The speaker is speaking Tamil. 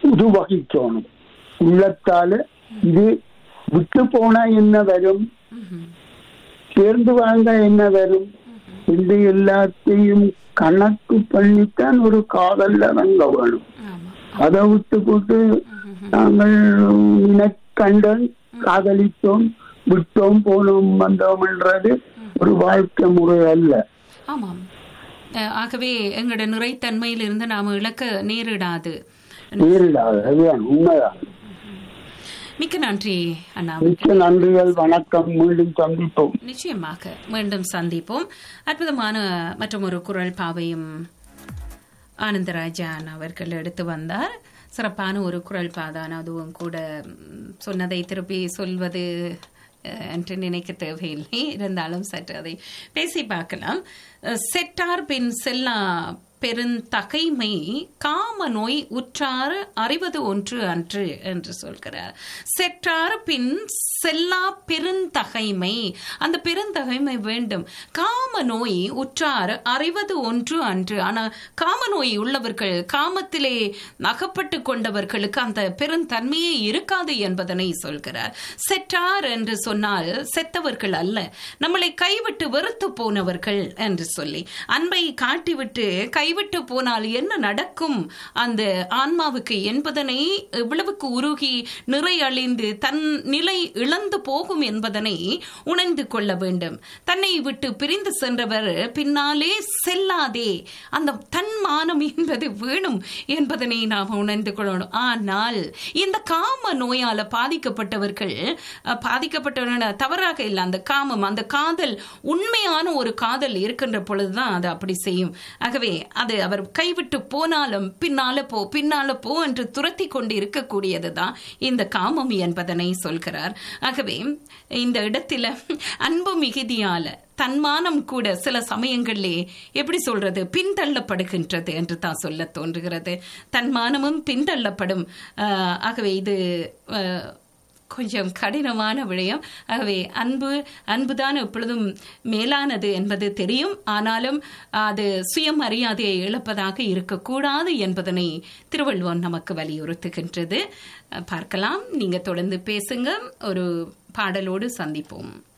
உருவகிக்கணும் உள்ளத்தால இது விட்டு போனா என்ன வரும் ம்ஹும். சேர்ந்து வாழ்ந்தா என்ன வரும் இந்த எல்லாத்தையும் கணக்கு பண்ணித்தான் ஒரு காதல் இறங்க வேணும் ஆமா அதை விட்டு போட்டு நாங்கள் நினைக்கண்டன் காதலித்தோம் விட்டோம் போனோம் வந்தோம்ன்றது ஒரு வாழ்க்கை முறை அல்ல ஆமாம் அஹ், ஆகவே எங்களோட நிறைத்தன்மையிலிருந்து நாம் இழக்க நேரிடாது நேரிடாது அதுதான் உண்மைதான் மிக்க நன்றி அண்ணா மிக்க நன்றிகள் வணக்கம் மீண்டும் சந்திப்போம் நிச்சயமாக மீண்டும் சந்திப்போம் அற்புதமான மற்றும் ஒரு குரல் பாவையும் ஆனந்தராஜான் அவர்கள் எடுத்து வந்தார் சிறப்பான ஒரு குரல் பாதான் அதுவும் கூட ம், சொன்னதை திருப்பி சொல்வது அஹ், என்று நினைக்க தேவையில்லை இருந்தாலும் சற்று அதை பேசி பார்க்கலாம் அஹ், செட்டார் பின் செல்லா பெருந்தகைமை காம நோய் உற்றார் அறிவது ஒன்று அன்று என்று சொல்கிறார் செற்றார் பின் செல்லா பெருந்தகைமை அந்த பெருந்தகைமை வேண்டும் காம நோய் உற்றார் அறிவது ஒன்று அன்று ஆனா காம நோய் உள்ளவர்கள் காமத்திலே அகப்பட்டு கொண்டவர்களுக்கு அந்த பெருந்தன்மையே இருக்காது என்பதனை சொல்கிறார் செற்றார் என்று சொன்னால் செத்தவர்கள் அல்ல நம்மளை கைவிட்டு வெறுத்து போனவர்கள் என்று சொல்லி அன்பை காட்டிவிட்டு கைவிட்டு போனால் என்ன நடக்கும் அந்த ஆன்மாவுக்கு என்பதனை இவ்வளவுக்கு உருகி நிறை அழிந்து தன் நிலை இழந்து போகும் என்பதனை உணர்ந்து கொள்ள வேண்டும் தன்னை விட்டு பிரிந்து சென்றவர் பின்னாலே செல்லாதே அந்த தன் மானம் என்பது வேணும் என்பதனை நாம் உணர்ந்து கொள்ளணும் ஆனால் இந்த காம நோயால பாதிக்கப்பட்டவர்கள் அஹ், பாதிக்கப்பட்டவர்கள் தவறாக இல்லை அந்த காமம் அந்த காதல் உண்மையான ஒரு காதல் இருக்கின்ற பொழுதுதான் அது அப்படி செய்யும் ஆகவே அது அவர் கைவிட்டு போனாலும் பின்னால போ பின்னால போ என்று துரத்தி கொண்டு இருக்கக்கூடியதுதான் இந்த காமம் என்பதனை சொல்கிறார் ஆகவே இந்த இடத்துல அன்பு மிகுதியால தன்மானம் கூட சில சமயங்களிலே எப்படி சொல்றது பின்தள்ளப்படுகின்றது என்று தான் சொல்ல தோன்றுகிறது தன்மானமும் பின்தள்ளப்படும் ஆஹ், ஆகவே இது ஆஹ், கொஞ்சம் கடினமான விடயம் ஆகவே அன்பு அன்புதான் எப்பொழுதும் மேலானது என்பது தெரியும் ஆனாலும் அது சுயமரியாதையை இழப்பதாக இருக்கக்கூடாது என்பதனை திருவள்ளுவர் நமக்கு வலியுறுத்துகின்றது அஹ் பார்க்கலாம் நீங்க தொடர்ந்து பேசுங்க ஒரு பாடலோடு சந்திப்போம்